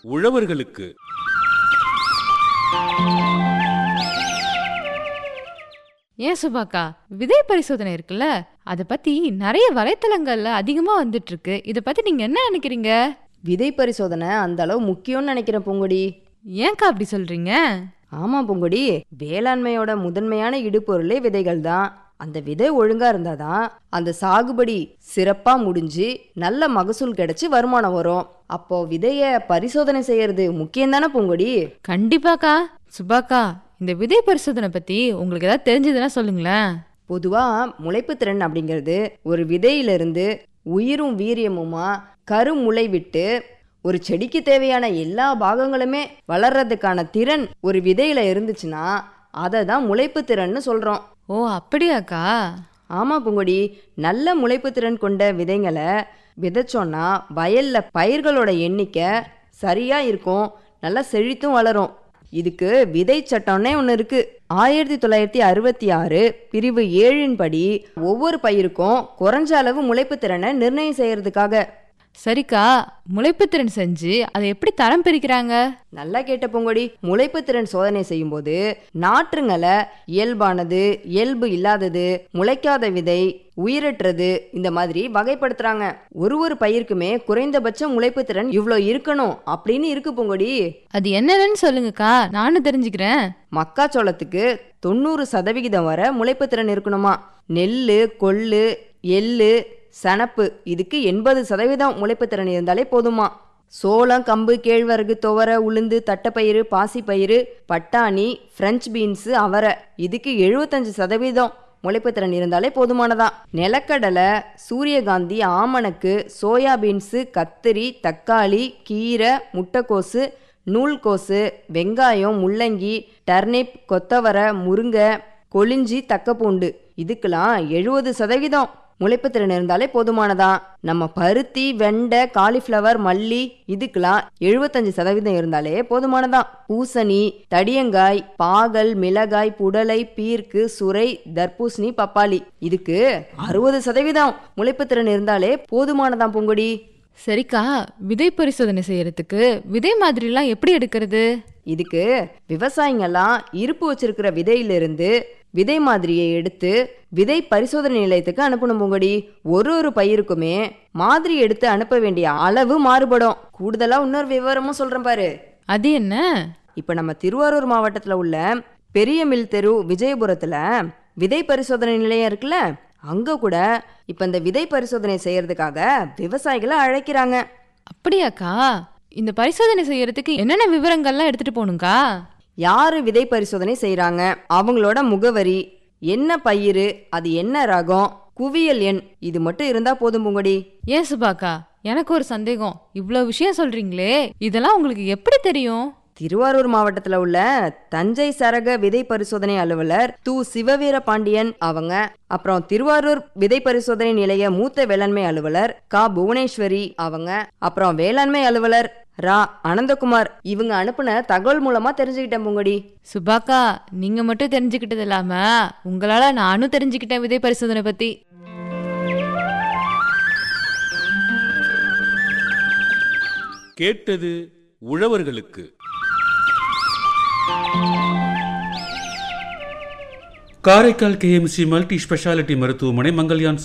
உழவர்களுக்கு ஏன் சுபாக்கா விதை பரிசோதனை இருக்குல்ல அதை பத்தி நிறைய வலைத்தளங்கள்ல அதிகமா வந்துட்டு இருக்கு இதை பத்தி நீங்க என்ன நினைக்கிறீங்க விதை பரிசோதனை அந்த அளவு முக்கியம்னு நினைக்கிறேன் பூங்கொடி ஏன்க்கா அப்படி சொல்றீங்க ஆமா பூங்கொடி வேளாண்மையோட முதன்மையான இடுபொருளே விதைகள் தான் அந்த விதை ஒழுங்கா இருந்தாதான் அந்த சாகுபடி சிறப்பா முடிஞ்சு நல்ல மகசூல் கிடைச்சு வருமானம் வரும் அப்போ விதைய பரிசோதனை செய்யறது முக்கியம் தானே பூங்கொடி கண்டிப்பாக்கா சுபாக்கா இந்த விதை பரிசோதனை பத்தி உங்களுக்கு ஏதாவது தெரிஞ்சதுன்னா சொல்லுங்களேன் பொதுவா முளைப்பு திறன் அப்படிங்கிறது ஒரு விதையிலிருந்து உயிரும் வீரியமுமா கருமுளை விட்டு ஒரு செடிக்கு தேவையான எல்லா பாகங்களுமே வளர்றதுக்கான திறன் ஒரு விதையில இருந்துச்சுன்னா அதை தான் முளைப்பு திறன்னு சொல்றோம் ஓ அப்படியாக்கா ஆமா பூங்கொடி நல்ல முளைப்பு திறன் கொண்ட விதைங்களை விதைச்சோன்னா வயல்ல பயிர்களோட எண்ணிக்கை சரியா இருக்கும் நல்லா செழித்தும் வளரும் இதுக்கு விதை சட்டம்னே ஒன்று இருக்கு ஆயிரத்தி தொள்ளாயிரத்தி அறுபத்தி ஆறு பிரிவு ஏழின் படி ஒவ்வொரு பயிருக்கும் குறைஞ்ச அளவு முளைப்பு திறனை நிர்ணயம் செய்யறதுக்காக சரிக்கா முளைப்புத்திறன் செஞ்சு அதை எப்படி தரம் பிரிக்கிறாங்க நல்லா கேட்ட பொங்கொடி முளைப்பு திறன் சோதனை செய்யும்போது நாற்றுங்களை இயல்பானது இயல்பு இல்லாதது முளைக்காத விதை உயிரற்றது இந்த மாதிரி வகைப்படுத்துறாங்க ஒரு ஒரு பயிருக்குமே குறைந்தபட்ச முளைப்பு திறன் இவ்வளோ இருக்கணும் அப்படின்னு இருக்கு பொங்கொடி அது என்னன்னு சொல்லுங்கக்கா நானும் தெரிஞ்சுக்கிறேன் மக்காச்சோளத்துக்கு தொண்ணூறு சதவிகிதம் வரை முளைப்பு திறன் இருக்கணுமா நெல்லு கொள்ளு எள்ளு சணப்பு இதுக்கு எண்பது சதவீதம் முளைப்பு திறன் இருந்தாலே போதுமா சோளம் கம்பு கேழ்வரகு துவரை உளுந்து தட்டைப்பயிறு பாசிப்பயிறு பட்டாணி ஃப்ரெஞ்ச் பீன்ஸு அவரை இதுக்கு எழுபத்தஞ்சு சதவீதம் முளைப்பு திறன் இருந்தாலே போதுமானதான் நிலக்கடலை சூரியகாந்தி ஆமணக்கு சோயா பீன்ஸு கத்திரி தக்காளி கீரை முட்டைக்கோசு நூல்கோசு வெங்காயம் முள்ளங்கி டர்னிப் கொத்தவரை முருங்கை கொளிஞ்சி தக்கப்பூண்டு இதுக்கெல்லாம் எழுபது சதவீதம் முளைப்பு திறன் இருந்தாலே போதுமானதான் நம்ம பருத்தி வெண்டை காலிஃப்ளவர் மல்லி இதுக்கெல்லாம் எழுபத்தஞ்சு சதவீதம் இருந்தாலே போதுமானதான் பூசணி தடியங்காய் பாகல் மிளகாய் புடலை பீர்க்கு சுரை தர்பூசணி பப்பாளி இதுக்கு அறுபது சதவீதம் முளைப்பு திறன் இருந்தாலே போதுமானதான் பூங்கொடி சரிக்கா விதை பரிசோதனை செய்யறதுக்கு விதை மாதிரிலாம் எப்படி எடுக்கிறது இதுக்கு விவசாயிங்கெல்லாம் இருப்பு வச்சிருக்கிற விதையிலிருந்து விதை மாதிரியை எடுத்து விதை பரிசோதனை நிலையத்துக்கு அனுப்பணும் பூங்கொடி ஒரு ஒரு பயிருக்குமே மாதிரி எடுத்து அனுப்ப வேண்டிய அளவு மாறுபடும் கூடுதலா இன்னொரு விவரமும் சொல்றேன் பாரு அது என்ன இப்ப நம்ம திருவாரூர் மாவட்டத்துல உள்ள பெரிய மில் தெரு விஜயபுரத்துல விதை பரிசோதனை நிலையம் இருக்குல்ல அங்க கூட இப்ப இந்த விதை பரிசோதனை செய்யறதுக்காக விவசாயிகளை அழைக்கிறாங்க அப்படியாக்கா இந்த பரிசோதனை செய்யறதுக்கு என்னென்ன விவரங்கள்லாம் எடுத்துட்டு போகணுங்கா யாரு விதை பரிசோதனை செய்றாங்க அவங்களோட முகவரி என்ன பயிர் அது என்ன ரகம் குவியல் எண் இது மட்டும் இருந்தா போதும் பூங்கொடி ஏன் சுபாக்கா எனக்கு ஒரு சந்தேகம் இவ்வளோ விஷயம் சொல்றீங்களே இதெல்லாம் உங்களுக்கு எப்படி தெரியும் திருவாரூர் மாவட்டத்துல உள்ள தஞ்சை சரக விதை பரிசோதனை அலுவலர் து சிவவீர பாண்டியன் அவங்க அப்புறம் திருவாரூர் விதை பரிசோதனை நிலைய மூத்த வேளாண்மை அலுவலர் கா புவனேஸ்வரி அவங்க அப்புறம் வேளாண்மை அலுவலர் ரா அனந்தகுமார் இவங்க அனுப்புன தகவல் மூலமா தெரிஞ்சுக்கிட்டேன் பூங்கொடி சுபாக்கா நீங்க மட்டும் தெரிஞ்சுக்கிட்டது இல்லாம உங்களால நானும் தெரிஞ்சுக்கிட்டேன் விதை பரிசோதனை பத்தி கேட்டது உழவர்களுக்கு காரைக்கால் கேஎம்சி மல்டி ஸ்பெஷாலிட்டி மருத்துவமனை மங்கல்யான்